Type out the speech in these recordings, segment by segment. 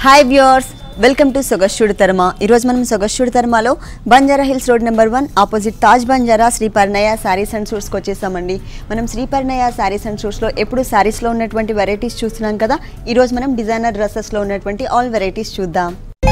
Hi viewers welcome to సొగశ్యుడు తర్మ ఈరోజు మనం సొగశ్యుడు తర్మలో Banjara Hills road number one opposite Taj Banjara Shri Parinaya Sarees and సూట్స్కి వచ్చేసామండి మనం శ్రీ పరిణయ శారీస్ అండ్ సూట్స్లో ఎప్పుడు శారీస్లో ఉన్నటువంటి వెరైటీస్ చూస్తున్నాం కదా ఈరోజు మనం డిజైనర్ డ్రెస్సెస్లో ఉన్నటువంటి ఆల్ వెరైటీస్ చూద్దాం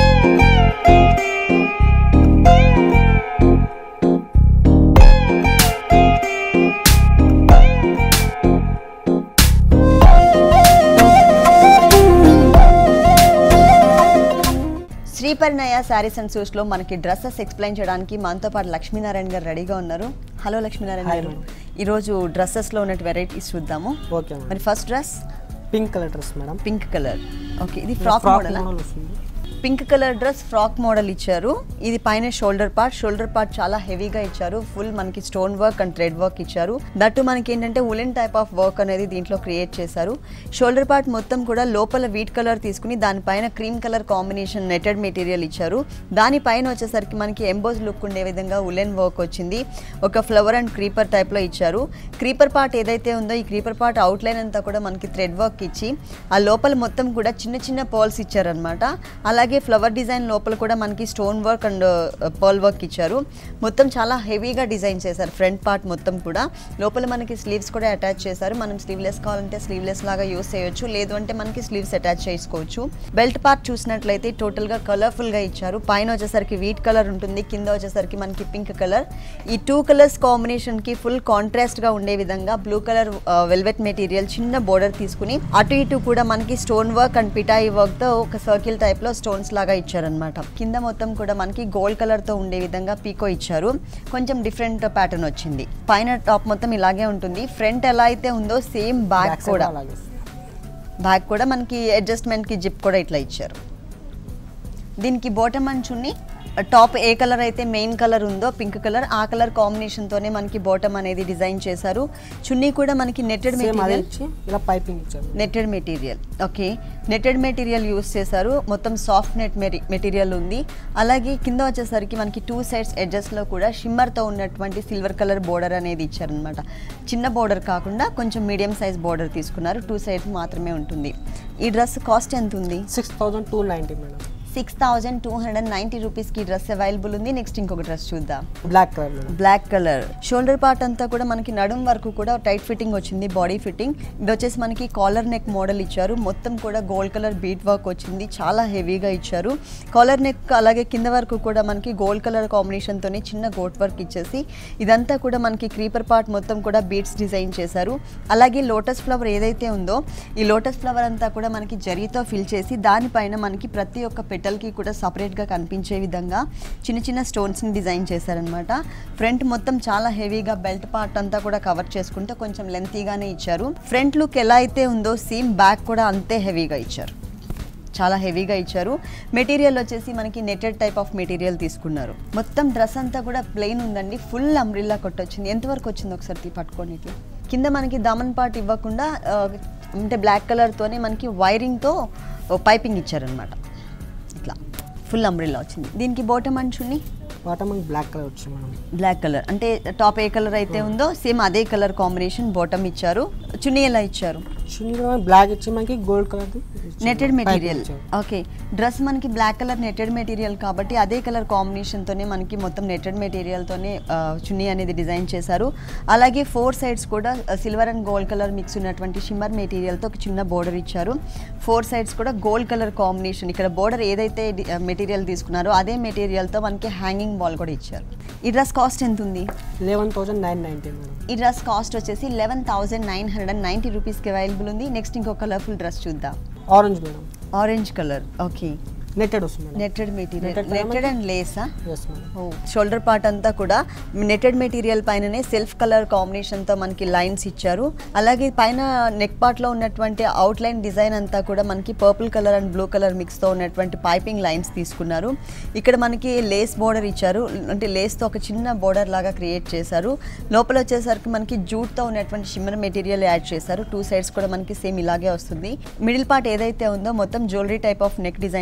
శ్రీ పరిణయ శారీస్ అండ్ సూట్స్లో మనకి డ్రెస్సెస్ ఎక్స్ప్లెయిన్ చేయడానికి మనతో పాటు లక్ష్మీనారాయణ గారు రెడీగా ఉన్నారు హలో లక్ష్మీనారాయణ Hi, గారు ma'am. ఈరోజు డ్రెస్సెస్లో ఉన్న వెరైటీస్ చూద్దాము ఓకే మేడం మరి first dress pink colour dress madam pink colour okay ఇది ఫ్రాక్ ఫ్రాక్ మోడల్ మోడల్ వస్తుంది pink colour dress frock model ఇచ్చారు ఇది పైన షోల్డర్ పార్ట్ షోల్డర్ పార్ట్ చాలా హెవీగా ఇచ్చారు ఫుల్ మనకి stone work and thread work ఇచ్చారు దట్టు మనకి ఏంటంటే ఉలెన్ టైప్ ఆఫ్ వర్క్ అనేది దీంట్లో క్రియేట్ చేశారు షోల్డర్ పార్ట్ మొత్తం కూడా లోపల వీట్ కలర్ తీసుకుని దానిపైన cream colour combination netted material ఇచ్చారు దానిపైన వచ్చేసరికి మనకి ఎంబోజ్ లుక్ ఉండే విధంగా ఉలెన్ వర్క్ వచ్చింది ఒక ఫ్లవర్ అండ్ క్రీపర్ టైప్లో ఇచ్చారు క్రీపర్ పార్ట్ ఏదైతే ఉందో ఈ క్రీపర్ పార్ట్ అవుట్లైన్ అంతా కూడా మనకి థ్రెడ్ వర్క్ ఇచ్చి ఆ లోపల మొత్తం కూడా చిన్న చిన్న పర్ల్స్ ఇచ్చారనమాట అలాగే ఫ్లవర్ డిజైన్ లోపల కూడా మనకి stone work and pearl work ఇచ్చారు మొత్తం చాలా హెవీగా డిజైన్ చేశారు ఫ్రంట్ పార్ట్ మొత్తం కూడా లోపల మనకి స్లీవ్స్ కూడా అటాచ్ చేశారు మనం స్లీవ్లెస్ కావాలంటే స్లీవ్లెస్ లాగా యూస్ చేయొచ్చు లేదు అంటే మనకి స్లీవ్స్ అటాచ్ చేసుకోవచ్చు బెల్ట్ పార్ట్ చూసినట్లయితే టోటల్గా కలర్ఫుల్గా ఇచ్చారు పైన వచ్చేసరికి వీట్ కలర్ ఉంటుంది కింద వచ్చేసరికి మనకి పింక్ కలర్ ఈ టూ కలర్స్ కాంబినేషన్కి ఫుల్ కాంట్రాస్ట్గా ఉండే విధంగా బ్లూ కలర్ వెల్వెట్ మెటీరియల్ చిన్న బోర్డర్ తీసుకుని అటు ఇటు కూడా మనకి స్టోన్ వర్క్ అండ్ పిటాయి వర్క్తో ఒక సర్కిల్ టైప్లో స్టోన్స్ లాగా ఇచ్చారనమాట కింద మొత్తం కూడా మనకి గోల్డ్ కలర్తో ఉండే విధంగా పీకో ఇచ్చారు కొంచెం డిఫరెంట్ ప్యాటర్న్ వచ్చింది పైన టాప్ మొత్తం ఇలాగే ఉంటుంది ఫ్రంట్ ఎలా అయితే ఉందో సేమ్ బ్యాక్ Back side కూడా అలాగే వస్తుంది. బ్యాక్ కూడా మనకి అడ్జస్ట్మెంట్కి జిప్ కూడా ఇట్లా ఇచ్చారు దీనికి బాటమ్ అండ్ చున్ని టాప్ ఏ కలర్ అయితే మెయిన్ కలర్ ఉందో పింక్ కలర్ ఆ కలర్ కాంబినేషన్తోనే మనకి బాటమ్ అనేది డిజైన్ చేశారు చున్నీ కూడా మనకి నెట్టెడ్ సేమ్ అదే మెటీరియల్ ఇచ్చి ఇలా పైపింగ్ ఇచ్చారు netted material okay netted material use చేశారు మొత్తం సాఫ్ట్ నెట్ మెటీరియల్ ఉంది అలాగే కింద వచ్చేసరికి మనకి టూ సైడ్స్ ఎడ్జెస్లో కూడా షిమ్మర్తో ఉన్నటువంటి సిల్వర్ కలర్ బోర్డర్ అనేది ఇచ్చారనమాట చిన్న బోర్డర్ కాకుండా కొంచెం మీడియం సైజ్ బోర్డర్ తీసుకున్నారు టూ సైడ్స్ మాత్రమే ఉంటుంది ఈ డ్రెస్ కాస్ట్ ఎంత ఉంది six thousand two ninety madam six thousand two hundred ninety రూపీస్కి డ్రెస్ అవైలబుల్ ఉంది నెక్స్ట్ ఇంకొక డ్రెస్ చూద్దాం black colour madam black colour shoulder part అంతా కూడా మనకి నడుం వరకు కూడా టైట్ ఫిట్టింగ్ వచ్చింది బాడీ ఫిట్టింగ్ ఇది వచ్చేసి మనకి కాలర్ నెక్ మోడల్ ఇచ్చారు మొత్తం కూడా గోల్డ్ కలర్ బీట్ వర్క్ వచ్చింది చాలా హెవీగా ఇచ్చారు కాలర్ నెక్ అలాగే కింద వరకు కూడా మనకి గోల్డ్ కలర్ కాంబినేషన్తోనే చిన్న గోట్ వర్క్ ఇచ్చేసి ఇదంతా కూడా మనకి క్రీపర్ పార్ట్ మొత్తం కూడా బీట్స్ డిజైన్ చేశారు అలాగే లోటస్ ఫ్లవర్ ఏదైతే ఉందో ఈ లోటస్ ఫ్లవర్ అంతా కూడా మనకి జరీతో ఫిల్ చేసి దానిపైన మనకి ప్రతి ఒక్క పెటల్కి కూడా సపరేట్గా కనిపించే విధంగా చిన్న చిన్న స్టోన్స్ని డిజైన్ చేశారనమాట ఫ్రంట్ మొత్తం చాలా హెవీగా బెల్ట్ పార్ట్ అంతా కూడా కవర్ చేసుకుంటే కొంచెం లెంతీగానే ఇచ్చారు ఫ్రంట్ లుక్ ఎలా అయితే ఉందో సేమ్ బ్యాక్ కూడా అంతే హెవీగా ఇచ్చారు చాలా హెవీగా ఇచ్చారు మెటీరియల్ వచ్చేసి మనకి నెటెడ్ టైప్ ఆఫ్ మెటీరియల్ తీసుకున్నారు మొత్తం డ్రెస్ అంతా కూడా ప్లెయిన్ ఉందండి ఫుల్ అంబ్రిల్లా కొట్టొచ్చింది ఎంతవరకు వచ్చింది ఒకసారి తీ పట్టుకొని ఇట్లా కింద మనకి దమన్ పార్ట్ ఇవ్వకుండా ఆ, అంటే బ్లాక్ కలర్తోనే మనకి వైరింగ్తో పైపింగ్ ఇచ్చారనమాట ఇట్లా ఫుల్ అంబ్రిల్లా వచ్చింది దీనికి బాటమ్ అంచుని వాటర్ మనకి బ్లాక్ కలర్ వచ్చింది మేడం బ్లాక్ కలర్ అంటే టాప్ ఏ కలర్ అయితే ఉందో సేమ్ అదే కలర్ కాంబినేషన్ బాటమ్ ఇచ్చారు చున్నీ ఎలా ఇచ్చారు చున్నీ కూడా బ్లాక్ ఇచ్చి మనకి gold colour netted material okay dress మనకి బ్లాక్ కలర్ నెటెడ్ మెటీరియల్ కాబట్టి అదే కలర్ కాంబినేషన్తోనే మనకి మొత్తం నెటెడ్ మెటీరియల్తోనే చున్నీ అనేది డిజైన్ చేశారు అలాగే ఫోర్ సైడ్స్ కూడా silver and gold colour mix ఉన్నటువంటి షిమ్మర్ మెటీరియల్తో ఒక చిన్న బోర్డర్ ఇచ్చారు ఫోర్ సైడ్స్ కూడా గోల్డ్ కలర్ కాంబినేషన్ ఇక్కడ బోర్డర్ ఏదైతే మెటీరియల్ తీసుకున్నారో అదే మెటీరియల్తో మనకి హ్యాంగింగ్ బాల్ కూడా ఇచ్చారు ఈ డ్రెస్ కాస్ట్ ఎంత ఉంది eleven thousand nine ninety madam ఈ డ్రెస్ కాస్ట్ వచ్చేసి eleven thousand nine hundred and ninety రూపీస్కి అవైలబుల్ ఉంది నెక్స్ట్ ఇంకో కలర్ఫుల్ డ్రెస్ చూద్దాం orange madam orange colour okay netted వస్తుంది madam netted material Netted netted and లేసా ఎస్ మేడం ఓ shoulder part అంతా కూడా నెట్టెడ్ మెటీరియల్ పైననే సెల్ఫ్ కలర్ కాంబినేషన్తో మనకి లైన్స్ ఇచ్చారు అలాగే పైన నెక్ పార్ట్లో ఉన్నటువంటి అవుట్ లైన్ డిజైన్ అంతా కూడా మనకి purple colour and blue colour మిక్స్తో ఉన్నటువంటి పైపింగ్ లైన్స్ తీసుకున్నారు ఇక్కడ మనకి లేస్ బోర్డర్ ఇచ్చారు అంటే లేస్తో ఒక చిన్న బోర్డర్ లాగా క్రియేట్ చేశారు లోపల వచ్చేసరికి మనకి జూట్తో ఉన్నటువంటి షిమ్మర్ మెటీరియల్ యాడ్ చేశారు టూ సైడ్స్ కూడా మనకి సేమ్ ఇలాగే వస్తుంది మిడిల్ పార్ట్ ఏదైతే ఉందో మొత్తం jewellery type of neck design చేశారు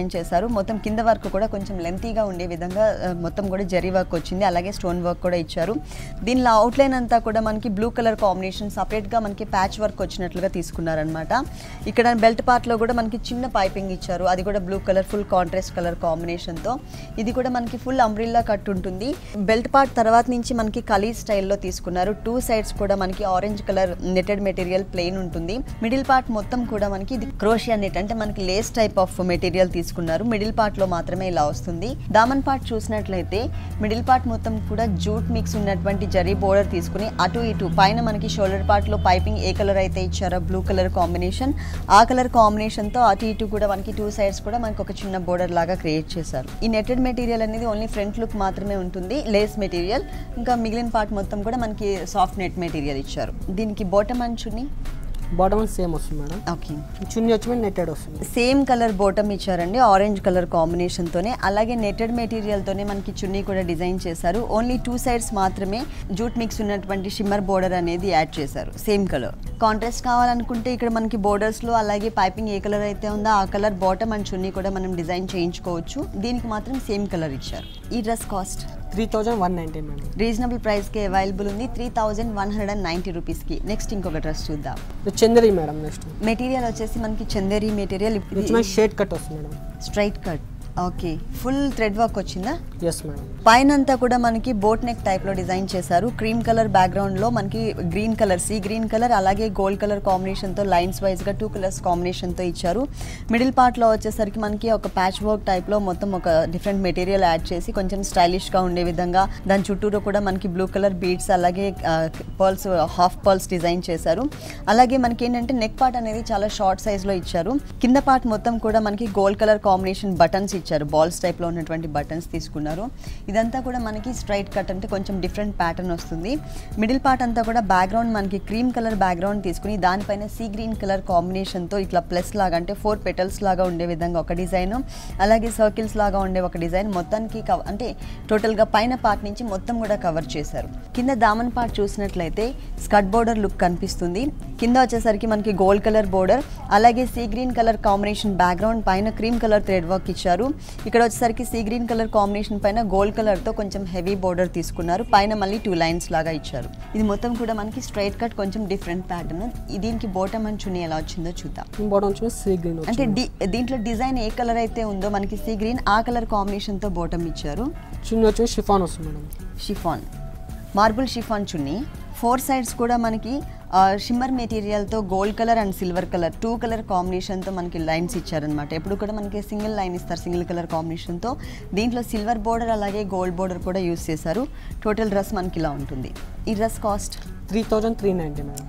చేశారు మొత్తం కింద వర్క్ కూడా కొంచెం లెంతీగా ఉండే విధంగా ఆ, మొత్తం కూడా జరీ వర్క్ వచ్చింది అలాగే స్టోన్ వర్క్ కూడా ఇచ్చారు దీనిలో అవుట్లైన్ అంతా కూడా మనకి బ్లూ కలర్ కాంబినేషన్ సపరేట్గా మనకి ప్యాచ్ వర్క్ వచ్చినట్లుగా తీసుకున్నారనమాట ఇక్కడ బెల్ట్ పార్ట్లో కూడా మనకి చిన్న పైపింగ్ ఇచ్చారు అది కూడా blue colour full contrast colour కాంబినేషన్తో ఇది కూడా మనకి ఫుల్ అంబ్రిల్లా కట్ ఉంటుంది బెల్ట్ పార్ట్ తర్వాత నుంచి మనకి కలీ స్టైల్లో తీసుకున్నారు టూ సైడ్స్ కూడా మనకి orange colour netted material plain ఉంటుంది మిడిల్ పార్ట్ మొత్తం కూడా మనకి ఇది క్రోషియా నెట్ అంటే మనకి లేస్ టైప్ ఆఫ్ మెటీరియల్ తీసుకున్నారు మిడిల్ పార్ట్ లో మాత్రమే ఇలా వస్తుంది దామన్ పార్ట్ చూసినట్లయితే మిడిల్ పార్ట్ మొత్తం కూడా జూట్ మిక్స్ ఉన్నటువంటి జరీ బోర్డర్ తీసుకుని అటు ఇటు పైన మనకి షోల్డర్ పార్ట్ లో పైపింగ్ ఏ కలర్ అయితే ఇచ్చారో బ్లూ కలర్ కాంబినేషన్ ఆ కలర్ కాంబినేషన్ తో అటు ఇటు కూడా మనకి టూ సైడ్స్ కూడా మనకి ఒక చిన్న బోర్డర్ లాగా క్రియేట్ చేశారు ఈ నెటెడ్ మెటీరియల్ అనేది ఓన్లీ ఫ్రంట్ లుక్ మాత్రమే ఉంటుంది లేస్ మెటీరియల్ ఇంకా మిగిలిన పార్ట్ మొత్తం కూడా మనకి సాఫ్ట్ నెట్ మెటీరియల్ ఇచ్చారు దీనికి బాటమ్ అంచుని బాటమ్ సేమ్ వస్తుంది మేడం ఓకే చున్నీ వచ్చి నెట్టెడ్ వస్తుంది సేమ్ కలర్ బోటమ్ ఇచ్చారండి ఆరెంజ్ కలర్ కాంబినేషన్తోనే అలాగే నెటెడ్ మెటీరియల్తోనే మనకి చున్నీ కూడా డిజైన్ చేశారు ఓన్లీ టూ సైడ్స్ మాత్రమే జూట్ మిక్స్ ఉన్నటువంటి షిమ్మర్ బోర్డర్ అనేది యాడ్ చేశారు సేమ్ కలర్ కాంట్రాస్ట్ కావాలనుకుంటే ఇక్కడ మనకి బోర్డర్స్లో అలాగే పైపింగ్ ఏ కలర్ అయితే ఉందో ఆ కలర్ బాటమ్ అండ్ చున్నీ కూడా మనం డిజైన్ చేయించుకోవచ్చు దీనికి మాత్రం సేమ్ కలర్ ఇచ్చారు ఈ dress cost three thousand one ninety madam reasonable ప్రైస్కి అవైలబుల్ ఉంది three thousand one hundred and ninety రూపీస్కి నెక్స్ట్ ఇంకొక డ్రెస్ చూద్దాం ఇది చందరి మేడం నెక్స్ట్ మెటీరియల్ వచ్చేసి మనకి చందేరి మెటీరియల్ ఇది వచ్చి మనకి షేడ్ కట్ వస్తుంది madam straight cut okay full thread work వచ్చిందా ఎస్ మేడం పైన అంతా కూడా మనకి బోట్ నెక్ టైప్ లో డిజైన్ చేశారు క్రీమ్ కలర్ బ్యాక్గ్రౌండ్ లో మనకి green colour sea green colour అలాగే గోల్డ్ కలర్ కాంబినేషన్ తో లైన్స్ వైజ్ గా టూ కలర్స్ కాంబినేషన్ తో ఇచ్చారు మిడిల్ పార్ట్ లో వచ్చేసరికి మనకి ఒక ప్యాచ్ వర్క్ టైప్ లో మొత్తం ఒక డిఫరెంట్ మెటీరియల్ యాడ్ చేసి కొంచెం స్టైలిష్ గా ఉండే విధంగా దాని చుట్టూరు కూడా మనకి బ్లూ కలర్ బీడ్స్ అలాగే పర్ల్స్ హాఫ్ పర్ల్స్ డిజైన్ చేశారు అలాగే మనకి ఏంటంటే నెక్ పార్ట్ అనేది చాలా షార్ట్ సైజ్ లో ఇచ్చారు కింద పార్ట్ మొత్తం కూడా మనకి గోల్డ్ కలర్ కాంబినేషన్ బటన్స్ ఇచ్చారు బాల్స్ టైప్ లో ఉన్నటువంటి బటన్స్ తీసుకున్నారు ఇదంతా కూడా మనకి స్ట్రైట్ కట్ అంటే కొంచెం డిఫరెంట్ ప్యాటర్న్ వస్తుంది మిడిల్ పార్ట్ అంతా కూడా బ్యాక్గ్రౌండ్ మనకి క్రీమ్ కలర్ బ్యాక్గ్రౌండ్ తీసుకుని దానిపైన సీ గ్రీన్ కలర్ కాంబినేషన్తో ఇట్లా ప్లస్ లాగా అంటే ఫోర్ పెటల్స్ లాగా ఉండే విధంగా ఒక డిజైన్ అలాగే సర్కిల్స్ లాగా ఉండే ఒక డిజైన్ మొత్తానికి కవ- అంటే టోటల్గా పైన పార్ట్ నుంచి మొత్తం కూడా కవర్ చేశారు కింద దామన్ పార్ట్ చూసినట్లయితే స్కట్ బోర్డర్ లుక్ కనిపిస్తుంది కింద వచ్చేసరికి మనకి గోల్డ్ కలర్ బోర్డర్ అలాగే sea green colour combination background పైన క్రీమ్ కలర్ థ్రెడ్ వర్క్ ఇచ్చారు ఇక్కడ వచ్చేసరికి సీ గ్రీన్ కలర్ కాంబినేషన్ పైన గోల్డ్ కలర్తో కొంచెం హెవీ బోర్డర్ తీసుకున్నారు పైన మళ్ళీ టూ లైన్స్ లాగా ఇచ్చారు ఇది మొత్తం కూడా మనకి స్ట్రైట్ కట్ కొంచెం డిఫరెంట్ ప్యాటర్న్ దీనికి బోటమ్ అండ్ చున్నీ ఎలా వచ్చిందో చూద్దాం ఈ బాటమ్ వచ్చి సీ గ్రీన్ అంటే వచ్చింది డి దీంట్లో డిజైన్ ఏ కలర్ అయితే ఉందో మనకి సీ గ్రీన్ ఆ కలర్ కాంబినేషన్తో బోటమ్ ఇచ్చారు చున్నీ వచ్చి షిఫాన్ వస్తుంది మేడం షిఫాన్ మార్బుల్ షిఫాన్ చున్నీ ఫోర్ సైడ్స్ కూడా మనకి షిమ్మర్ మెటీరియల్తో gold colour and silver colour two colour కాంబినేషన్తో మనకి లైన్స్ ఇచ్చారనమాట ఎప్పుడు కూడా మనకి సింగిల్ లైన్ ఇస్తారు సింగిల్ కలర్ కాంబినేషన్తో దీంట్లో సిల్వర్ బోర్డర్ అలాగే గోల్డ్ బోర్డర్ కూడా యూస్ చేశారు టోటల్ డ్రెస్ మనకి ఇలా ఉంటుంది ఈ dress cost three thousand three ninety madam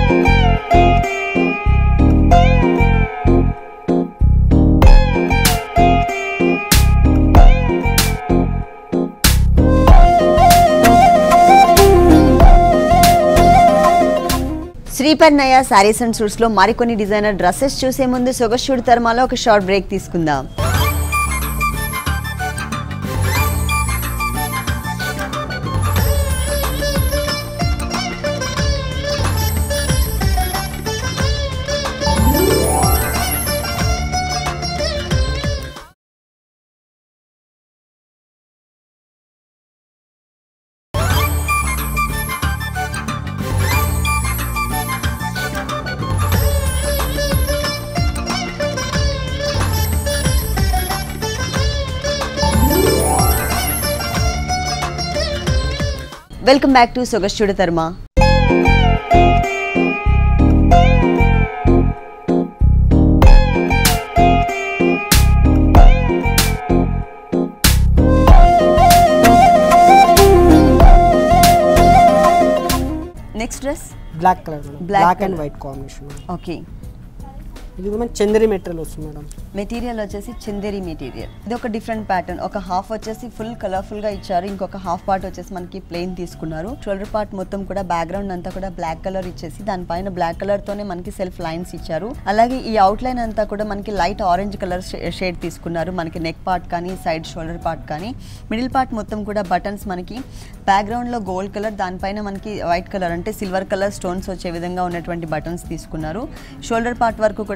Sripannayya saris and సూట్స్లో మరికొన్ని డిజైనర్ డ్రెస్సెస్ చూసే ముందు సొగశుడు తర్మాలో ఒక షార్ట్ బ్రేక్ తీసుకుందాం వెల్కమ్ బ్యాక్ టు సొగశుడు తర్మ next dress black colour madam Black black and colour. White combination madam okay ఇది కూడా మనకి చందరి మెటీరియల్ వస్తుంది మేడం మెటీరియల్ వచ్చేసి చందేరి మెటీరియల్ ఇది ఒక డిఫరెంట్ ప్యాటర్న్ ఒక హాఫ్ వచ్చేసి ఫుల్ కలర్ఫుల్ గా ఇచ్చారు ఇంకొక హాఫ్ పార్ట్ వచ్చేసి మనకి ప్లెయిన్ తీసుకున్నారు షోల్డర్ పార్ట్ మొత్తం కూడా బ్యాక్గ్రౌండ్ అంతా కూడా బ్లాక్ కలర్ ఇచ్చేసి దానిపైన బ్లాక్ కలర్ తోనే మనకి సెల్ఫ్ లైన్స్ ఇచ్చారు అలాగే ఈ అవుట్ లైన్ అంతా కూడా మనకి లైట్ ఆరెంజ్ కలర్ షేడ్ తీసుకున్నారు మనకి నెక్ పార్ట్ కానీ సైడ్ షోల్డర్ పార్ట్ కానీ మిడిల్ పార్ట్ మొత్తం కూడా బటన్స్ మనకి బ్యాక్గ్రౌండ్ లో గోల్డ్ కలర్ దానిపైన మనకి వైట్ కలర్ అంటే సిల్వర్ కలర్ స్టోన్స్ వచ్చే విధంగా ఉన్నటువంటి బటన్స్ తీసుకున్నారు షోల్డర్ పార్ట్ వరకు కూడా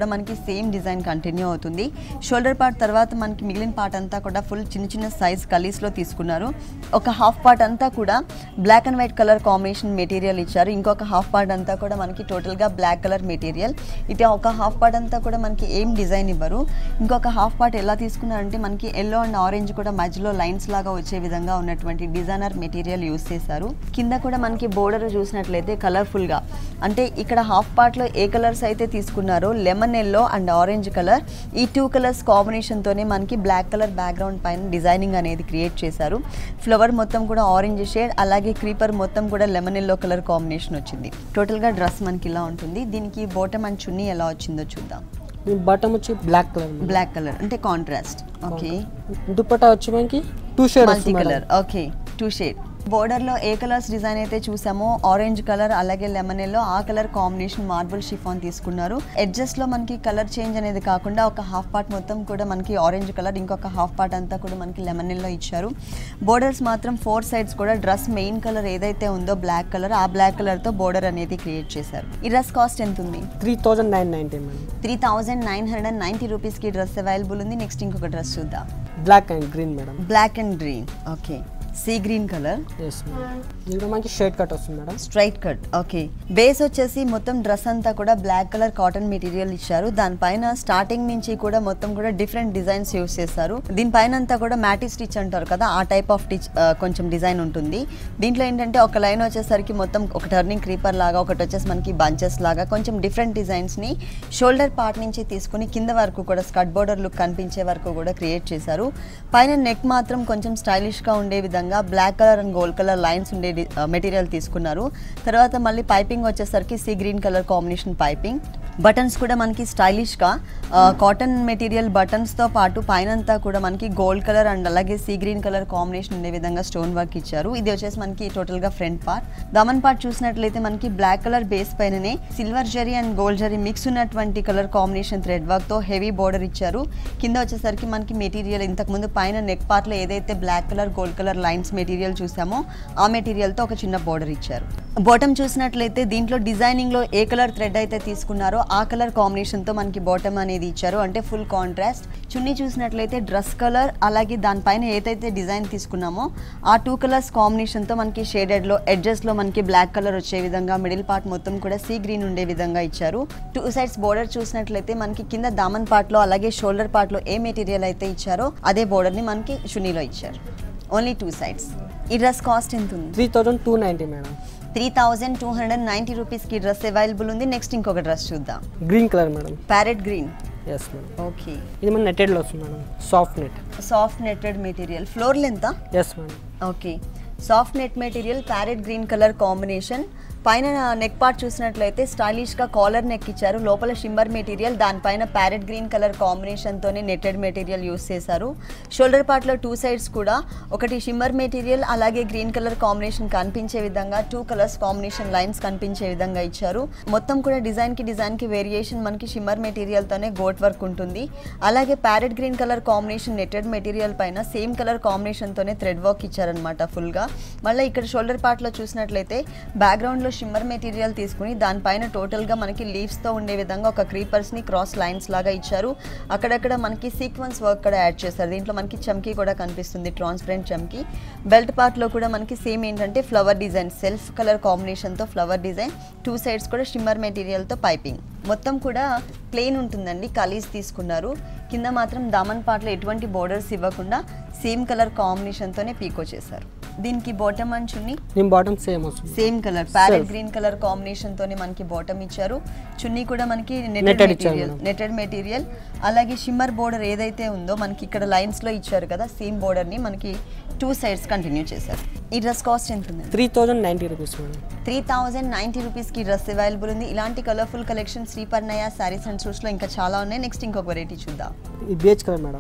మనకి సేమ్ డిజైన్ కంటిన్యూ అవుతుంది షోల్డర్ పార్ట్ తర్వాత మనకి మిగిలిన పార్ట్ అంతా కూడా ఫుల్ చిన్న చిన్న సైజ్ కలీస్లో తీసుకున్నారు ఒక హాఫ్ పార్ట్ అంతా కూడా black and white colour combination material ఇచ్చారు ఇంకొక హాఫ్ పార్ట్ అంతా కూడా మనకి టోటల్గా బ్లాక్ కలర్ మెటీరియల్ ఇది ఒక హాఫ్ పార్ట్ అంతా కూడా మనకి ఏం డిజైన్ ఇవ్వరు ఇంకొక హాఫ్ పార్ట్ ఎలా తీసుకున్నారంటే మనకి ఎల్లో అండ్ ఆరెంజ్ కూడా మధ్యలో లైన్స్ లాగా వచ్చే విధంగా ఉన్నటువంటి డిజైనర్ మెటీరియల్ యూస్ చేశారు కింద కూడా మనకి బోర్డర్ చూసినట్లయితే కలర్ఫుల్గా అంటే ఇక్కడ హాఫ్ పార్ట్లో ఏ కలర్స్ అయితే తీసుకున్నారో lemon yellow and orange colour ఈ టూ కలర్స్ కాంబినేషన్తోనే మనకి బ్లాక్ కలర్ బ్యాక్గ్రౌండ్ పైన డిజైనింగ్ అనేది క్రియేట్ చేశారు ఫ్లవర్ మొత్తం కూడా ఆరెంజ్ షేడ్ అలాగే క్రీపర్ మొత్తం కూడా లెమన్ ఎల్లో కలర్ కాంబినేషన్ వచ్చింది టోటల్గా డ్రెస్ మనకి ఇలా ఉంటుంది దీనికి బోటమ్ అండ్ చున్నీ ఎలా వచ్చిందో చూద్దాం మీ బాటమ్ వచ్చి black colour madam black colour అంటే కాంట్రాస్ట్ ఓకే దుపట్టా వచ్చి మనకి టూ షేడ్ మల్టీ వస్తుంది colour okay two shade border లో ఏ కలర్స్ డిజైన్ అయితే చూసామో ఆరెంజ్ కలర్ అలాగే లెమన్ ఎల్లో ఆ కలర్ కాంబినేషన్ మార్బుల్ షిఫాన్ తీసుకున్నారు ఎడ్జెస్ లో మనకి కలర్ చేంజ్ అనేది కాకుండా ఒక హాఫ్ పార్ట్ మొత్తం కూడా మనకి ఆరెంజ్ కలర్ ఇంకొక హాఫ్ పార్ట్ అంతా కూడా మనకి లెమన్ ఎల్లో ఇచ్చారు బోర్డర్స్ మాత్రం ఫోర్ సైడ్స్ కూడా డ్రెస్ మెయిన్ కలర్ ఏదైతే ఉందో బ్లాక్ కలర్ ఆ బ్లాక్ కలర్ తో బోర్డర్ అనేది క్రియేట్ చేశారు ఈ డ్రెస్ కాస్ట్ ఎంత ఉంది three thousand nine ninety madam three thousand nine hundred and ninety రూపీస్కి డ్రెస్ అవైలబుల్ ఉంది నెక్స్ట్ ఇంకొక డ్రెస్ చూద్దాం black and green madam black and green okay sea green colour yes madam దీంట్లో మనకి షేడ్ కట్ వస్తుంది madam straight cut okay base వచ్చేసి మొత్తం dress అంతా కూడా బ్లాక్ కలర్ కాటన్ మెటీరియల్ ఇచ్చారు దానిపైన స్టార్టింగ్ నుంచి కూడా మొత్తం కూడా డిఫరెంట్ డిజైన్స్ యూస్ చేస్తారు దీనిపైన అంతా కూడా మ్యాటీ స్టిచ్ అంటారు కదా ఆ టైప్ ఆఫ్ టిచ్ కొంచెం డిజైన్ ఉంటుంది దీంట్లో ఏంటంటే ఒక లైన్ వచ్చేసరికి మొత్తం ఒక టర్నింగ్ క్రీపర్ లాగా ఒకటి వచ్చేసి మనకి బంచెస్ లాగా కొంచెం డిఫరెంట్ డిజైన్స్ని షోల్డర్ పార్ట్ నుంచి తీసుకుని కింద వరకు కూడా స్కట్ బోర్డర్ లుక్ కనిపించే వరకు కూడా క్రియేట్ చేశారు పైన నెక్ మాత్రం కొంచెం స్టైలిష్గా ఉండే విధంగా black colour and gold colour lines ఉండే మెటీరియల్ తీసుకున్నారు తర్వాత మళ్ళీ పైపింగ్ వచ్చేసరికి sea green colour combination piping buttons కూడా మనకి స్టైలిష్గా కాటన్ మెటీరియల్ బటన్స్తో పాటు పైన అంతా కూడా మనకి గోల్డ్ కలర్ అండ్ అలాగే సీ గ్రీన్ కలర్ కాంబినేషన్ ఉండే విధంగా స్టోన్ వర్క్ ఇచ్చారు ఇది వచ్చేసి మనకి టోటల్గా ఫ్రంట్ పార్ట్ దమన్ పార్ట్ చూసినట్లయితే మనకి బ్లాక్ కలర్ బేస్ పైననే silver zari and gold zari mix ఉన్నటువంటి కలర్ కాంబినేషన్ థ్రెడ్ వర్క్తో హెవీ బోర్డర్ ఇచ్చారు కింద వచ్చేసరికి మనకి మెటీరియల్ ఇంతకుముందు పైన నెక్ పార్ట్లో ఏదైతే black colour gold colour lines material చూసామో ఆ మెటీరియల్తో ఒక చిన్న బోర్డర్ ఇచ్చారు బాటమ్ చూసినట్లయితే దీంట్లో డిజైనింగ్లో ఏ కలర్ థ్రెడ్ అయితే తీసుకున్నారో ఆ కలర్ కాంబినేషన్తో మనకి బాటమ్ అనేది ఇచ్చారు అంటే ఫుల్ కాంట్రాస్ట్ చున్నీ చూసినట్లయితే డ్రెస్ కలర్ అలాగే దానిపైన ఏదైతే డిజైన్ తీసుకున్నామో ఆ టూ కలర్స్ కాంబినేషన్తో మనకి షేడెడ్లో ఎడ్జెస్లో మనకి బ్లాక్ కలర్ వచ్చే విధంగా మిడిల్ పార్ట్ మొత్తం కూడా సీ గ్రీన్ ఉండే విధంగా ఇచ్చారు టూ సైడ్స్ బోర్డర్ చూసినట్లయితే మనకి కింద దామన్ పార్ట్లో అలాగే షోల్డర్ పార్ట్లో ఏ మెటీరియల్ అయితే ఇచ్చారో అదే బోర్డర్ని మనకి చున్నీలో ఇచ్చారు ఓన్లీ టూ సైడ్స్ ఈ డ్రెస్ కాస్ట్ ఎంత ఉంది three thousand two ninety madam three thousand two hundred ninety రూపీస్కి డ్రెస్ అవైలబుల్ ఉంది నెక్స్ట్ ఇంకొక డ్రెస్ చూద్దాం green colour madam parrot green yes madam okay ఇది మన నెట్టెడ్లో వస్తుంది madam soft net soft netted material floor length yes madam okay soft net material parrot green colour combination పైన neck part చూసినట్లయితే స్టైలిష్గా కాలర్ నెక్ ఇచ్చారు లోపల షిమ్మర్ మెటీరియల్ దానిపైన ప్యారెట్ గ్రీన్ కలర్ కాంబినేషన్తోనే నెట్టెడ్ మెటీరియల్ యూస్ చేశారు షోల్డర్ పార్ట్లో two sides కూడా ఒకటి షిమ్మర్ మెటీరియల్ అలాగే గ్రీన్ కలర్ కాంబినేషన్ కనిపించే విధంగా టూ కలర్స్ కాంబినేషన్ లైన్స్ కనిపించే విధంగా ఇచ్చారు మొత్తం కూడా డిజైన్కి డిజైన్కి వేరియేషన్ మనకి షిమ్మర్ మెటీరియల్తోనే గోట్ వర్క్ ఉంటుంది అలాగే parrot green colour combination netted material పైన సేమ్ కలర్ కాంబినేషన్తోనే థ్రెడ్ వర్క్ ఇచ్చారనమాట ఫుల్గా మళ్ళీ ఇక్కడ షోల్డర్ పార్ట్లో చూసినట్లయితే బ్యాక్గ్రౌండ్లో షిమ్మర్ మెటీరియల్ తీసుకుని దానిపైన టోటల్గా మనకి లీవ్స్తో ఉండే విధంగా ఒక క్రీపర్స్ని క్రాస్ లైన్స్ లాగా ఇచ్చారు అక్కడక్కడ మనకి సీక్వెన్స్ వర్క్ కూడా యాడ్ చేస్తారు దీంట్లో మనకి చమ్కీ కూడా కనిపిస్తుంది ట్రాన్స్పరెంట్ చమ్కీ బెల్ట్ పార్ట్లో కూడా మనకి సేమ్ ఏంటంటే ఫ్లవర్ డిజైన్ సెల్ఫ్ కలర్ కాంబినేషన్తో ఫ్లవర్ డిజైన్ టూ సైడ్స్ కూడా షిమ్మర్ మెటీరియల్తో పైపింగ్ మొత్తం కూడా ప్లెయిన్ ఉంటుందండి కలీస్ తీసుకున్నారు కింద మాత్రం దామన్ పార్ట్లో ఎటువంటి బోర్డర్స్ ఇవ్వకుండా సేమ్ కలర్ కాంబినేషన్తోనే పీకో చేశారు దీనికి బాటమ్ అండ్ చున్నీ దీని బాటమ్ సేమ్ వస్తుంది same colour parrot Self. Green colour combination తోనే మనకి బాటమ్ ఇచ్చారు చున్నీ కూడా మనకి Netted నెటెడ్ ఇచ్చారు మెటీరియల్ మేడం. నెటెడ్ మెటీరియల్ అలాగే షిమ్మర్ బోర్డర్ ఏదైతే ఉందో మనకి ఇక్కడ లైన్స్ లో ఇచ్చారు కదా సేమ్ బోర్డర్ ని మనకి టూ సైడ్స్ కంటిన్యూ చేశారు ఈ డ్రెస్ కాస్ట్ ఎంత ఉంది three thousand ninety rupees madam three thousand ninety రూపీస్కి డ్రెస్ అవైలబుల్ ఉంది ఇలాంటి colourful collection Sriparnaya saris and సూట్స్లో ఇంకా చాలా ఉన్నాయి నెక్స్ట్ ఇంకొక వెరైటీ చూద్దాం ఇది beige colour madam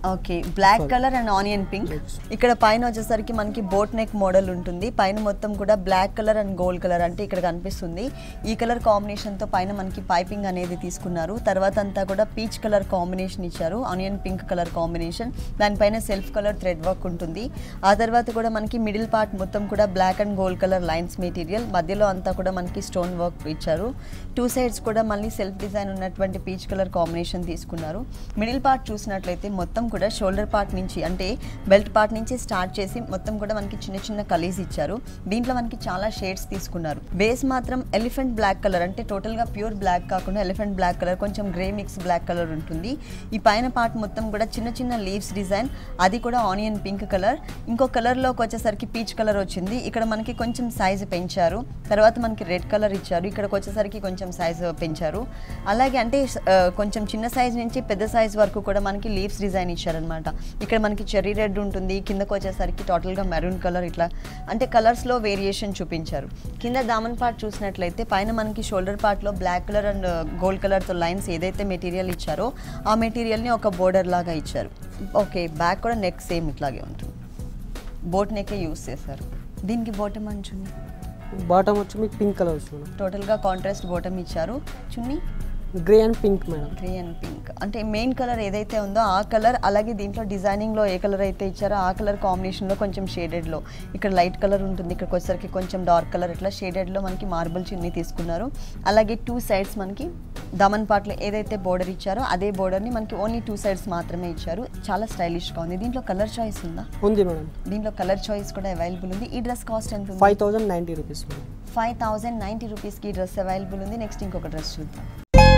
okay black colour and onion pink ఇక్కడ పైన వచ్చేసరికి మనకి బోట్ నెక్ మోడల్ ఉంటుంది పైన మొత్తం కూడా black colour and gold colour అంటే ఇక్కడ కనిపిస్తుంది ఈ కలర్ కాంబినేషన్ తో పైన మనకి పైపింగ్ అనేది తీసుకున్నారు తర్వాత అంతా కూడా పీచ్ కలర్ కాంబినేషన్ ఇచ్చారు ఆనియన్ పింక్ కలర్ కాంబినేషన్ దానిపైన సెల్ఫ్ కలర్ థ్రెడ్ వర్క్ ఉంటుంది ఆ తర్వాత కూడా మనకి మిడిల్ పార్ట్ మొత్తం కూడా black and gold colour lines material మధ్యలో అంతా కూడా మనకి స్టోన్ వర్క్ ఇచ్చారు టూ సైడ్స్ కూడా మళ్ళీ సెల్ఫ్ డిజైన్ ఉన్నటువంటి పీచ్ కలర్ కాంబినేషన్ తీసుకున్నారు మిడిల్ పార్ట్ చూసినట్లయితే మొత్తం కూడా షోల్డర్ పార్ట్ నుంచి అంటే బెల్ట్ పార్ట్ నుంచి స్టార్ట్ చేసి మొత్తం కూడా మనకి చిన్న చిన్న కలీస్ ఇచ్చారు దీంట్లో మనకి చాలా షేడ్స్ తీసుకున్నారు బేస్ మాత్రం ఎలిఫెంట్ బ్లాక్ కలర్ అంటే టోటల్గా ప్యూర్ బ్లాక్ కాకుండా ఎలిఫెంట్ బ్లాక్ కలర్ కొంచెం గ్రే మిక్స్ బ్లాక్ కలర్ ఉంటుంది ఈ పైన పార్ట్ మొత్తం కూడా చిన్న చిన్న లీవ్స్ డిజైన్ అది కూడా ఆనియన్ పింక్ కలర్ ఇంకో కలర్లోకి వచ్చేసరికి పీచ్ కలర్ వచ్చింది ఇక్కడ మనకి కొంచెం సైజ్ పెంచారు తర్వాత మనకి రెడ్ కలర్ ఇచ్చారు ఇక్కడికి వచ్చేసరికి కొంచెం సైజ్ పెంచారు అలాగే అంటే ఆ, కొంచెం చిన్న సైజ్ నుంచి పెద్ద సైజ్ వరకు కూడా మనకి లీవ్స్ డిజైన్ ఇచ్చారనమాట ఇక్కడ మనకి చెర్రీ రెడ్ ఉంటుంది కిందకు వచ్చేసరికి టోటల్గా మెరూన్ కలర్ ఇట్లా అంటే కలర్స్లో వేరియేషన్ చూపించారు కింద దామన్ పార్ట్ చూసినట్లయితే పైన మనకి షోల్డర్ పార్ట్లో బ్లాక్ కలర్ అండ్ గోల్డ్ కలర్తో లైన్స్ ఏదైతే మెటీరియల్ ఇచ్చారో ఆ మెటీరియల్ని ఒక బోర్డర్ లాగా ఇచ్చారు ఓకే బ్యాక్ కూడా నెక్ సేమ్ ఇట్లాగే ఉంటుంది బోట్ నెక్కే యూస్ చేశారు దీనికి బాటమ్ అంచుంది బాటమ్ వచ్చి మీకు పింక్ కలర్ వస్తుంది మేడం టోటల్గా కాంట్రాస్ట్ బాటమ్ ఇచ్చారు chunni grey and pink madam grey and pink అంటే మెయిన్ కలర్ ఏదైతే ఉందో ఆ కలర్ అలాగే దీంట్లో డిజైనింగ్లో ఏ కలర్ అయితే ఇచ్చారో ఆ కలర్ కాంబినేషన్లో కొంచెం షేడెడ్లో ఇక్కడ లైట్ కలర్ ఉంటుంది ఇక్కడికి వచ్చేసరికి కొంచెం డార్క్ కలర్ ఇట్లా షేడెడ్లో మనకి మార్బుల్ చిన్ని తీసుకున్నారు అలాగే టూ సైడ్స్ మనకి దమన్ పార్ట్లో ఏదైతే బోర్డర్ ఇచ్చారో అదే బోర్డర్ని మనకి ఓన్లీ టూ సైడ్స్ మాత్రమే ఇచ్చారు చాలా స్టైలిష్గా ఉంది దీంట్లో కలర్ చాయిస్ ఉందా ఉంది మేడం దీంట్లో కలర్ చాయిస్ కూడా అవైలబుల్ ఉంది ఈ డ్రెస్ కాస్ట్ ఎంత ఉంది five thousand ninety rupees madam five thousand ninety రూపీస్కి ఈ డ్రెస్ అవైలబుల్ ఉంది నెక్స్ట్ ఇంకొక డ్రెస్ చూద్దాం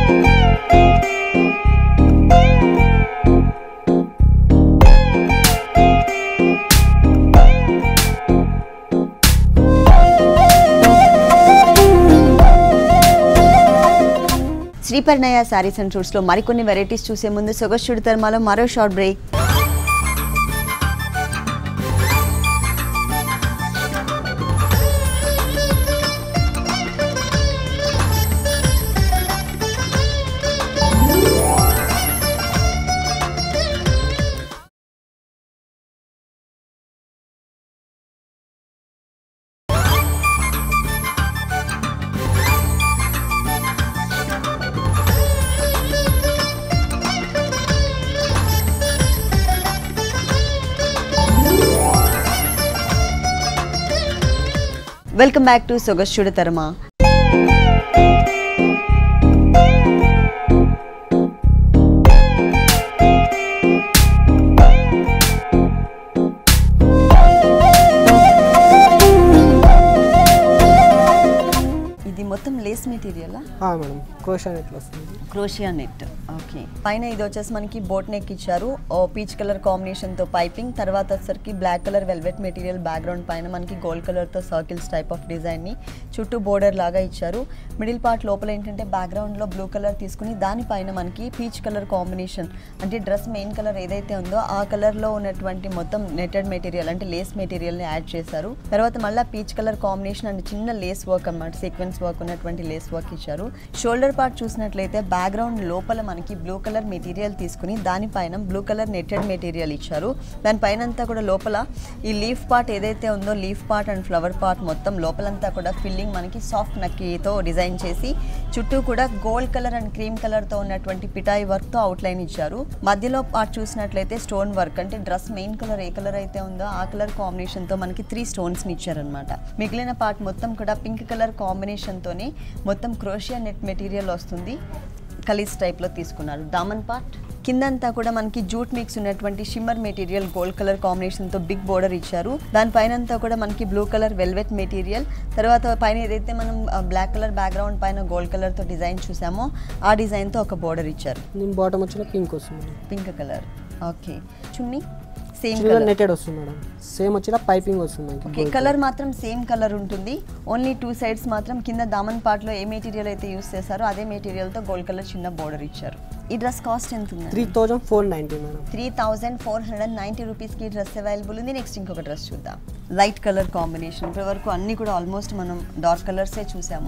శ్రీపర్ణయ శారీస్ అండ్ షూట్స్లో మరికొన్ని వెరైటీస్ చూసే ముందు సొగస్టుడి తర్మాలో మరో short break welcome back to సొగస్టుడి తర్మా ఇది మొత్తం లేస్ మెటీరియలా ఆ, మేడం క్రోషా నెట్ వస్తుంది క్రోషియా నెట్ ఓకే పైన ఇది వచ్చేసి మనకి బోట్ నెక్ ఇచ్చారు ఓ పీచ్ కలర్ కాంబినేషన్ తో పైపింగ్ తర్వాత వచ్చేసరికి black colour velvet material background పైన మనకి గోల్డ్ కలర్ తో సర్కిల్స్ టైప్ ఆఫ్ డిజైన్ ని చుట్టూ బోర్డర్ లాగా ఇచ్చారు మిడిల్ పార్ట్ లోపల ఏంటంటే బ్యాక్గ్రౌండ్ లో బ్లూ కలర్ తీసుకుని దానిపైన మనకి పీచ్ కలర్ కాంబినేషన్ అంటే డ్రెస్ మెయిన్ కలర్ ఏదైతే ఉందో ఆ కలర్ లో ఉన్నటువంటి మొత్తం నెటెడ్ మెటీరియల్ అంటే లేస్ మెటీరియల్ ని యాడ్ చేశారు తర్వాత మళ్ళీ పీచ్ కలర్ కాంబినేషన్ అండ్ చిన్న లేస్ వర్క్ అన్నమాట సీక్వెన్స్ వర్క్ ఉన్నటువంటి లేస్ వర్క్ ఇచ్చారు షోల్డర్ పార్ట్ చూసినట్లయితే బ్యాక్గ్రౌండ్ లోపల మనకి బ్లూ కలర్ మెటీరియల్ తీసుకుని దానిపైన బ్లూ కలర్ నెట్టెడ్ మెటీరియల్ ఇచ్చారు దానిపైన అంతా కూడా లోపల ఈ లీఫ్ పార్ట్ ఏదైతే ఉందో leaf part and flower part మొత్తం లోపలంతా కూడా ఫిల్లింగ్ మనకి సాఫ్ట్ నక్కీతో డిజైన్ చేసి చుట్టూ కూడా gold colour and cream colour తో ఉన్నటువంటి పిటాయి వర్క్ తో అవుట్లైన్ ఇచ్చారు మధ్యలో పార్ట్ చూసినట్లయితే స్టోన్ వర్క్ అంటే డ్రెస్ మెయిన్ కలర్ ఏ కలర్ అయితే ఉందో ఆ కలర్ కాంబినేషన్ తో మనకి త్రీ స్టోన్స్ ని ఇచ్చారనమాట మిగిలిన పార్ట్ మొత్తం కూడా పింక్ కలర్ కాంబినేషన్ తోనే మొత్తం క్రోషియా నెట్ మెటీరియల్ వస్తుంది కలీస్ టైప్ లో తీసుకున్నారు దామన్ పార్ట్ కిందంతా కూడా మనకి జూట్ మిక్స్ ఉన్నటువంటి shimmer material gold colour combination తో బిగ్ బోర్డర్ ఇచ్చారు దానిపైన అంతా కూడా మనకి బ్లూ కలర్ వెల్వెట్ మెటీరియల్ తర్వాత పైన ఏదైతే మనం బ్లాక్ కలర్ బ్యాక్గ్రౌండ్ పైన గోల్డ్ కలర్ తో డిజైన్ చూసామో ఆ డిజైన్ తో ఒక బోర్డర్ ఇచ్చారు దీని బాటమ్ వచ్చిన పింక్ వస్తుంది madam pink colour okay chunni same చిన్న కలర్ నెటెడ్ వస్తుంది మేడం సేమ్ వచ్చిన పైపింగ్ వస్తుంది ఓకే మనకి కలర్ మాత్రం సేమ్ కలర్ ఉంటుంది ఓన్లీ టూ సైడ్స్ మాత్రం కింద దామన్ పార్ట్లో ఏ మెటీరియల్ అయితే యూస్ చేశారో అదే మెటీరియల్తో గోల్డ్ కలర్ చిన్న బోర్డర్ ఇచ్చారు ఈ డ్రెస్ కాస్ట్ ఎంత ఉంది three thousand four ninety madam three thousand four hundred and ninety రూపీస్కి ఈ డ్రెస్ అవైలబుల్ ఉంది నెక్స్ట్ ఇంకొక డ్రెస్ చూద్దాం లైట్ కలర్ కాంబినేషన్ ఇప్పటి వరకు అన్నీ కూడా ఆల్మోస్ట్ మనం డార్క్ కలర్సే చూసాము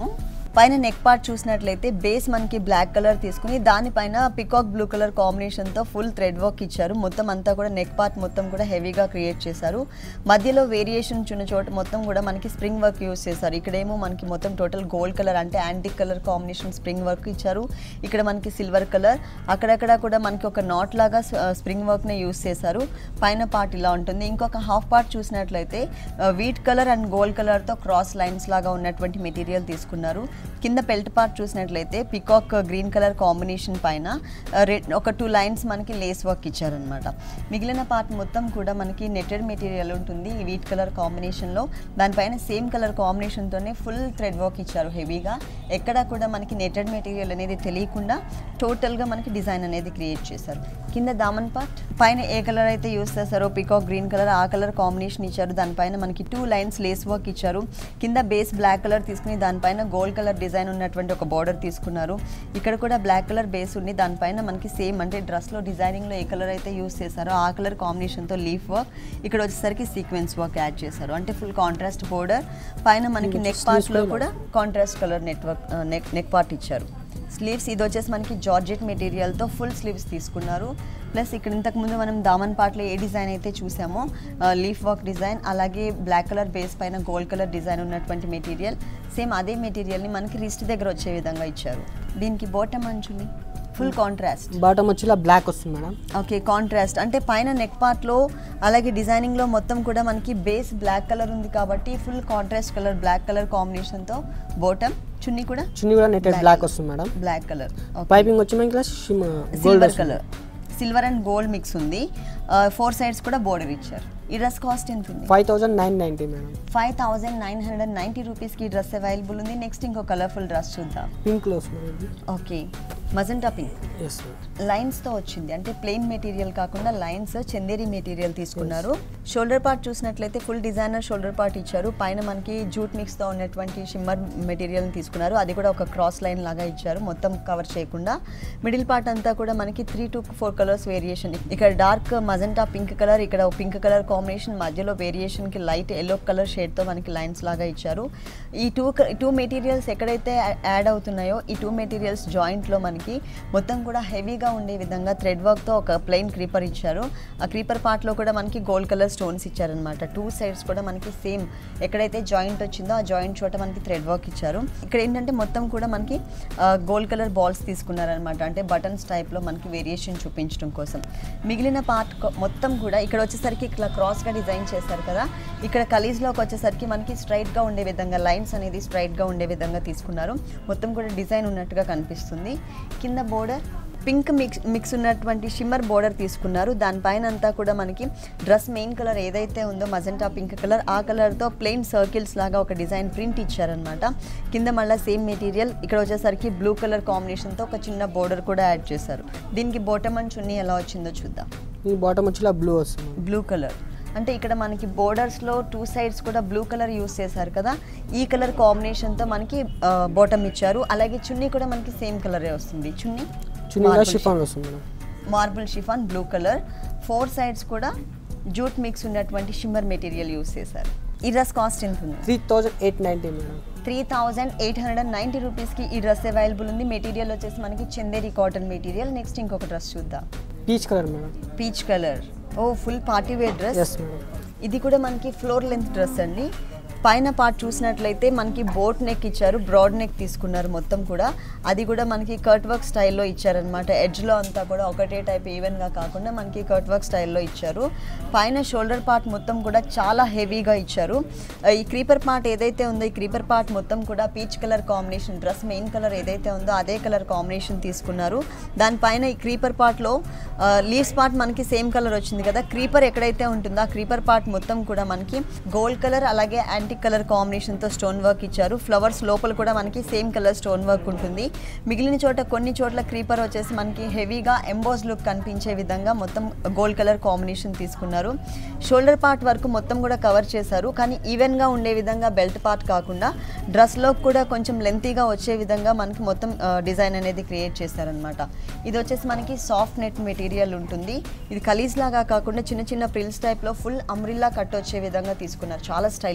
పైన నెక్ పార్ట్ చూసినట్లయితే బేస్ మనకి బ్లాక్ కలర్ తీసుకుని దానిపైన పికాక్ బ్లూ కలర్ కాంబినేషన్తో ఫుల్ థ్రెడ్ వర్క్ ఇచ్చారు మొత్తం అంతా కూడా నెక్ పార్ట్ మొత్తం కూడా హెవీగా క్రియేట్ చేశారు మధ్యలో వేరియేషన్ ఉన్న చోట మొత్తం కూడా మనకి స్ప్రింగ్ వర్క్ యూస్ చేశారు ఇక్కడేమో మనకి మొత్తం టోటల్ గోల్డ్ కలర్ అంటే antique colour combination spring work ఇచ్చారు ఇక్కడ మనకి సిల్వర్ కలర్ అక్కడక్కడ కూడా మనకి ఒక నాట్ లాగా స్ప్రింగ్ వర్క్ని యూస్ చేశారు పైన పార్ట్ ఇలా ఉంటుంది ఇంకొక హాఫ్ పార్ట్ చూసినట్లయితే వీట్ కలర్ అండ్ గోల్డ్ కలర్తో క్రాస్ లైన్స్ లాగా ఉన్నటువంటి మెటీరియల్ తీసుకున్నారు కింద పెల్ట్ పార్ట్ చూసినట్లయితే పికాక్ గ్రీన్ కలర్ కాంబినేషన్ పైన రెడ్ ఒక టూ లైన్స్ మనకి లేస్ వర్క్ ఇచ్చారనమాట మిగిలిన పార్ట్ మొత్తం కూడా మనకి నెటెడ్ మెటీరియల్ ఉంటుంది ఈ వీట్ కలర్ కాంబినేషన్లో దానిపైన సేమ్ కలర్ కాంబినేషన్తోనే ఫుల్ థ్రెడ్ వర్క్ ఇచ్చారు హెవీగా ఎక్కడా కూడా మనకి నెటెడ్ మెటీరియల్ అనేది తెలియకుండా టోటల్గా మనకి డిజైన్ అనేది క్రియేట్ చేశారు కింద దామన్ పార్ట్ పైన ఏ కలర్ అయితే యూస్ చేస్తారో పికాక్ గ్రీన్ కలర్ ఆ కలర్ కాంబినేషన్ ఇచ్చారు దానిపైన మనకి టూ లైన్స్ లేస్ వర్క్ ఇచ్చారు కింద బేస్ బ్లాక్ కలర్ తీసుకుని దానిపైన గోల్డ్ కలర్ డిజైన్ ఉన్నటువంటి ఒక బార్డర్ తీసుకున్నారు ఇక్కడ కూడా బ్లాక్ కలర్ బేస్ ఉంది దానిపైన మనకి సేమ్ అంటే డ్రెస్లో డిజైనింగ్లో ఏ కలర్ అయితే యూస్ చేశారో ఆ కలర్ కాంబినేషన్తో లీఫ్ వర్క్ ఇక్కడ వచ్చేసరికి సీక్వెన్స్ వర్క్ యాడ్ చేశారు అంటే ఫుల్ కాంట్రాస్ట్ బోర్డర్ పైన మనకి నెక్ పార్ట్లో కూడా contrast colour network neck neck part ఇచ్చారు స్లీవ్స్ ఇది వచ్చేసి మనకి జార్జెట్ మెటీరియల్తో ఫుల్ స్లీవ్స్ తీసుకున్నారు ప్లస్ ఇక్కడ ఇంతకుముందు మనం దామన్ పార్ట్లో ఏ డిజైన్ అయితే చూసామో లీఫ్ వర్క్ డిజైన్ అలాగే బ్లాక్ కలర్ బేస్ పైన గోల్డ్ కలర్ డిజైన్ ఉన్నటువంటి మెటీరియల్ సేమ్ అదే మెటీరియల్ని మనకి రిస్ట్ దగ్గర వచ్చే విధంగా ఇచ్చారు దీనికి బోటమ్ అంచుని ఫుల్ కాంట్రాస్ట్ బాటమ్ వచ్చి ఇలా బ్లాక్ వస్తుంది మేడం ఓకే కాంట్రాస్ట్ అంటే పైన నెక్ పార్ట్లో అలాగే డిజైనింగ్లో మొత్తం కూడా మనకి బేస్ బ్లాక్ కలర్ ఉంది కాబట్టి full contrast colour black colour కాంబినేషన్తో బోటమ్ చున్నీ కూడా చున్నీ కూడా నెట్టెడ్ Black. బ్లాక్ వస్తుంది మేడం బ్లాక్ కలర్ పైపింగ్ వచ్చి మనకి ఇలా షిమ్ gold silver colour silver and gold mix ఉంది ఫోర్ సైడ్స్ కూడా బోర్డర్ ఇచ్చారు ఈ డ్రెస్ కాస్ట్ ఎంత ఉంది five thousand nine ninety madam five thousand nine hundred ninety రూపీస్కి ఈ డ్రెస్ అవైలబుల్ ఉంది నెక్స్ట్ ఇంకో కలర్ఫుల్ డ్రెస్ చూద్దాం పింక్లో వస్తుంది madam okay magenta pink yes madam లైన్స్తో వచ్చింది అంటే ప్లెయిన్ మెటీరియల్ కాకుండా లైన్స్ చందేరి మెటీరియల్ తీసుకున్నారు షోల్డర్ పార్ట్ చూసినట్లయితే ఫుల్ డిజైనర్ షోల్డర్ పార్ట్ ఇచ్చారు పైన మనకి జూట్ మిక్స్తో ఉన్నటువంటి షిమ్మర్ మెటీరియల్ తీసుకున్నారు అది కూడా ఒక క్రాస్ లైన్ లాగా ఇచ్చారు మొత్తం కవర్ చేయకుండా మిడిల్ పార్ట్ అంతా కూడా మనకి three to four colours variation ఇక్కడ డార్క్ మజంటా పింక్ కలర్ ఇక్కడ పింక్ కలర్ కాంబినేషన్ మధ్యలో వేరియేషన్కి లైట్ ఎల్లో కలర్ షేడ్తో మనకి లైన్స్ లాగా ఇచ్చారు ఈ టూ టూ మెటీరియల్స్ ఎక్కడైతే యాడ్ అవుతున్నాయో ఈ టూ మెటీరియల్స్ జాయింట్లో మనకి మొత్తం కూడా హెవీగా ఉండే విధంగా థ్రెడ్ వర్క్తో ఒక ప్లెయిన్ క్రీపర్ ఇచ్చారు ఆ క్రీపర్ పార్ట్లో కూడా మనకి గోల్డ్ కలర్ స్టోన్స్ ఇచ్చారనమాట టూ సైడ్స్ కూడా మనకి సేమ్ ఎక్కడైతే జాయింట్ వచ్చిందో ఆ జాయింట్ చోట మనకి థ్రెడ్ వర్క్ ఇచ్చారు ఇక్కడ ఏంటంటే మొత్తం కూడా మనకి గోల్డ్ కలర్ బాల్స్ తీసుకున్నారనమాట అంటే బటన్స్ టైప్లో మనకి వేరియేషన్ చూపించడం కోసం మిగిలిన పార్ట్ మొత్తం కూడా ఇక్కడ వచ్చేసరికి ఇట్లా క్రాస్గా డిజైన్ చేశారు కదా ఇక్కడ కలీజ్లోకి వచ్చేసరికి మనకి స్ట్రైట్గా ఉండే విధంగా లైన్స్ అనేది స్ట్రైట్గా ఉండే విధంగా తీసుకున్నారు మొత్తం కూడా డిజైన్ ఉన్నట్టుగా కనిపిస్తుంది కింద బోర్డర్ పింక్ మిక్స్ మిక్స్ ఉన్నటువంటి షిమ్మర్ బోర్డర్ తీసుకున్నారు దానిపైన అంతా కూడా మనకి డ్రెస్ మెయిన్ కలర్ ఏదైతే ఉందో మజంటా పింక్ కలర్ ఆ కలర్తో ప్లెయిన్ సర్కిల్స్ లాగా ఒక డిజైన్ ప్రింట్ ఇచ్చారనమాట కింద మళ్ళీ సేమ్ మెటీరియల్ ఇక్కడ వచ్చేసరికి బ్లూ కలర్ కాంబినేషన్తో ఒక చిన్న బోర్డర్ కూడా యాడ్ చేశారు దీనికి బోటమ్ అండ్ చున్నీ ఎలా వచ్చిందో చూద్దాం ఈ బాటమ్ వచ్చి ఇలా బ్లూ వస్తుంది బ్లూ కలర్ అంటే ఇక్కడ మనకి బోర్డర్స్లో టూ సైడ్స్ కూడా బ్లూ కలర్ యూస్ చేశారు కదా ఈ కలర్ కాంబినేషన్తో మనకి బాటమ్ ఇచ్చారు అలాగే చున్నీ కూడా మనకి సేమ్ కలరే వస్తుంది చున్నీ చున్నీ ఇలా షిఫాన్ వస్తుంది madam marble chiffon blue colour four sides కూడా జూట్ మిక్స్ ఉన్నటువంటి షిమ్మర్ మెటీరియల్ యూస్ చేశారు ఈ డ్రెస్ కాస్ట్ ఎంత ఉంది three thousand eight ninety madam three thousand eight hundred and ninety రూపీస్కి ఈ డ్రెస్ అవైలబుల్ ఉంది మెటీరియల్ వచ్చేసి మనకి చందేరి కాటన్ మెటీరియల్ నెక్స్ట్ ఇంకొక డ్రెస్ చూద్దాం peach colour madam peach colour ఓ full party wear dress yes madam ఇది కూడా మనకి ఫ్లోర్ లెంత్ డ్రెస్ అండి పైన పార్ట్ చూసినట్లయితే మనకి బోట్ నెక్ ఇచ్చారు బ్రాడ్ నెక్ తీసుకున్నారు మొత్తం కూడా అది కూడా మనకి కర్ట్ వర్క్ స్టైల్లో ఇచ్చారనమాట ఎడ్జ్లో అంతా కూడా ఒకటే టైప్ ఈవెన్గా కాకుండా మనకి కర్ట్ వర్క్ స్టైల్లో ఇచ్చారు పైన షోల్డర్ పార్ట్ మొత్తం కూడా చాలా హెవీగా ఇచ్చారు ఆ, ఈ క్రీపర్ పార్ట్ ఏదైతే ఉందో ఈ క్రీపర్ పార్ట్ మొత్తం కూడా peach colour combination dress main colour ఏదైతే ఉందో అదే కలర్ కాంబినేషన్ తీసుకున్నారు దానిపైన ఈ క్రీపర్ పార్ట్లో లీవ్స్ పార్ట్ మనకి సేమ్ కలర్ వచ్చింది కదా క్రీపర్ ఎక్కడైతే ఉంటుందో ఆ క్రీపర్ పార్ట్ మొత్తం కూడా మనకి గోల్డ్ కలర్ అలాగే యాంటిక్ కలర్ కాంబినేషన్తో స్టోన్ వర్క్ ఇచ్చారు ఫ్లవర్స్ లోపల కూడా మనకి సేమ్ కలర్ స్టోన్ వర్క్ ఉంటుంది మిగిలిన చోట కొన్ని చోట్ల క్రీపర్ వచ్చేసి మనకి హెవీగా ఎంబోస్ లుక్ కనిపించే విధంగా మొత్తం గోల్డ్ కలర్ కాంబినేషన్ తీసుకున్నారు షోల్డర్ పార్ట్ వరకు మొత్తం కూడా కవర్ చేశారు కానీ ఈవెన్గా ఉండే విధంగా బెల్ట్ పార్ట్ కాకుండా డ్రెస్లో కూడా కొంచెం లెంతీగా వచ్చే విధంగా మనకి మొత్తం డిజైన్ అనేది క్రియేట్ చేశారనమాట ఇది వచ్చేసి మనకి సాఫ్ట్ నెట్ మెటీరియల్ ఉంటుంది ఇది కలీజ్ లాగా కాకుండా చిన్న చిన్న ప్రిల్స్ టైప్లో ఫుల్ అమ్రిల్లా కట్ వచ్చే విధంగా తీసుకున్నారు చాలా స్టైలిష్గా ఉంది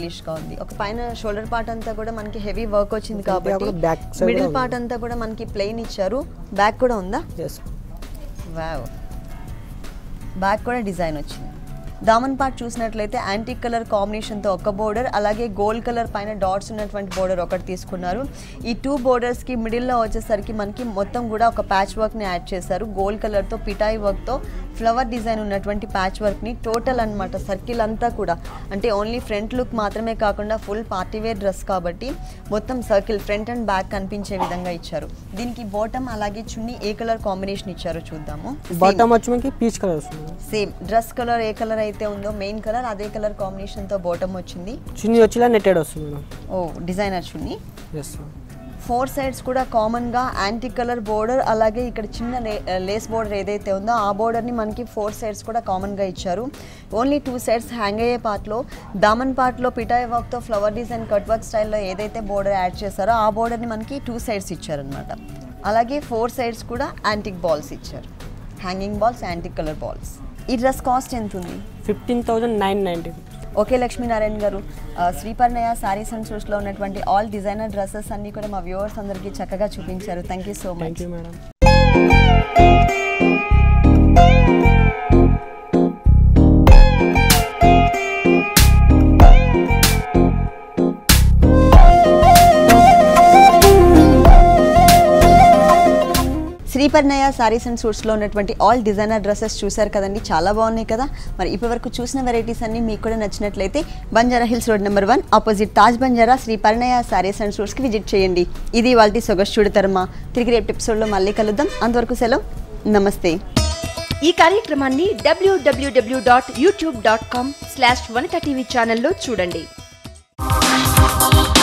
వచ్చింది ఒక పైన షోల్డర్ పార్ట్ అంతా కూడా మనకి హెవీ వర్క్ వచ్చింది Front కాబట్టి కూడా back side మిడిల్ కూడా పార్ట్ అంతా కూడా మనకి ప్లెయిన్ ఇచ్చారు బ్యాక్ కూడా ఉందా ఎస్ వావ్ బ్యాక్ కూడా డిజైన్ వచ్చింది దామన్ పార్ట్ చూసినట్లయితే యాంటిక్ కలర్ కాంబినేషన్తో ఒక బోర్డర్ అలాగే గోల్డ్ కలర్ పైన డాట్స్ ఉన్నటువంటి బోర్డర్ ఒకటి తీసుకున్నారు ఈ టూ బోర్డర్స్కి మిడిల్లో వచ్చేసరికి మనకి మొత్తం కూడా ఒక ప్యాచ్ వర్క్ని యాడ్ చేశారు గోల్డ్ కలర్తో పిటాయి వర్క్తో ఫ్లవర్ డిజైన్ ఉన్నటువంటి ప్యాచ్ వర్క్ని టోటల్ అన్నమాట సర్కిల్ అంతా కూడా అంటే ఓన్లీ ఫ్రంట్ లుక్ మాత్రమే కాకుండా ఫుల్ పార్టీవేర్ డ్రెస్ కాబట్టి మొత్తం సర్కిల్ ఫ్రంట్ అండ్ బ్యాక్ కనిపించే విధంగా ఇచ్చారు దీనికి బాటమ్ అలాగే చున్నీ ఏ కలర్ కాంబినేషన్ ఇచ్చారో చూద్దాము బాటమ్ వచ్చి మనకి పీచ్ కలర్ వస్తుంది మేడం. సేమ్ డ్రెస్ కలర్ ఏ కలర్ అయితే ఉందో మెయిన్ కలర్ అదే కలర్ కాంబినేషన్ తో బాటమ్ వచ్చింది చున్నీ వచ్చి నెట్టెడ్ వస్తుంది మేడం ఓ designer chunni yes four sides కూడా కామన్ గా యాంటీ కలర్ బోర్డర్ అలాగే ఇక్కడ చిన్న లేస్ బోర్డర్ ఏదైతే ఉందో ఆ బోర్డర్ ని మనకి ఫోర్ సైడ్స్ కూడా కామన్ గా ఇచ్చారు ఓన్లీ టూ సైడ్స్ హ్యాంగ్ అయ్యే part లో దామన్ part లో పిటాయ్ వర్క్ తో ఫ్లవర్ డిజైన్ కట్ వర్క్ స్టైల్లో ఏదైతే బోర్డర్ యాడ్ చేశారో ఆ border ని మనకి టూ సైడ్స్ ఇచ్చారనమాట అలాగే ఫోర్ సైడ్స్ కూడా యాంటిక్ బాల్స్ ఇచ్చారు hanging balls antique colour balls ఈ డ్రెస్ కాస్ట్ ఎంత ఉంది fifteen thousand nine ninety okay Lakshminarayana గారు ఆ, శ్రీపర్ణయ సారీస్ అండ్ షూస్లో ఉన్నటువంటి ఆల్ డిజైనర్ డ్రెస్సెస్ అన్ని కూడా మా వ్యూవర్స్ అందరికీ చక్కగా చూపించారు thank you so thank much you madam Sriparnaya saris and సూట్స్లో ఉన్నటువంటి ఆల్ డిజైనర్ డ్రెస్సెస్ చూశారు కదండి చాలా బాగున్నాయి కదా మరి ఇప్పటివరకు చూసిన వెరైటీస్ అన్ని మీకు కూడా నచ్చినట్లయితే Banjara Hills road number one opposite Taj Banjara Sriparnaya saris and సూట్స్కి విజిట్ చేయండి ఇది వాళ్ళ సొగస్ చూడతరమా తిరిగి రేపు ఎపిసోడ్లో మళ్ళీ కలుద్దాం అంతవరకు సెలవు నమస్తే ఈ కార్యక్రమాన్ని W W W dot YouTube dot com slash Vanitha TV ఛానల్లో చూడండి